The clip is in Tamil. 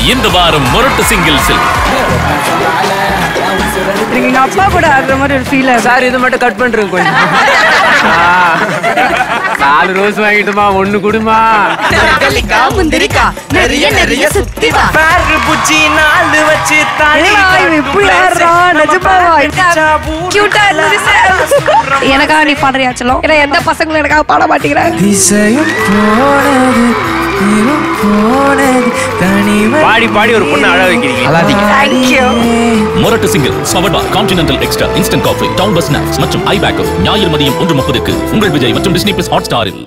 இந்த வாரம் முரட்டு சிங்கிள்ஸில் எங்க அப்பா கூட ஆடுற மாதிரி ஒரு ஃபீல் சார் இது மட்டும் கட் பண்றேன் கொஞ்சம் ஆ. நாலு ரோஸ் வாங்கிட்டுமா ஒண்ணு குடுமா கலிக்கா முந்திரிக்கா நிறைய நிறைய சுத்தி வா பேரு பூச்சி நாலு வச்சு தாலி இப்படி ஆடுறா நிஜமாவா கியூட்டா இருந்தது சார் எனக்காக நீ பாடுறியா செல்லம் ஏன்னா எந்த பசங்களும் எனக்காக பாட மாட்டேங்கிறாங்க திசையும் போனது நீரும் போனது தனிமை பாடி பாடி ஒரு பொண்ணு அழ வைக்கிறீங்க அழாதீங்க தேங்க்யூ முரட்டு சிங்கிள் சவர்பா continental extra instant coffee down bus snacks மற்றும் ஐ பேக்கப் ஞாயிறு மதியம் ஒன்று முப்பதுக்கு உங்கள் விஜய் மற்றும் டிஸ்னி பிளஸ் ஹாட் ஸ்டாரில்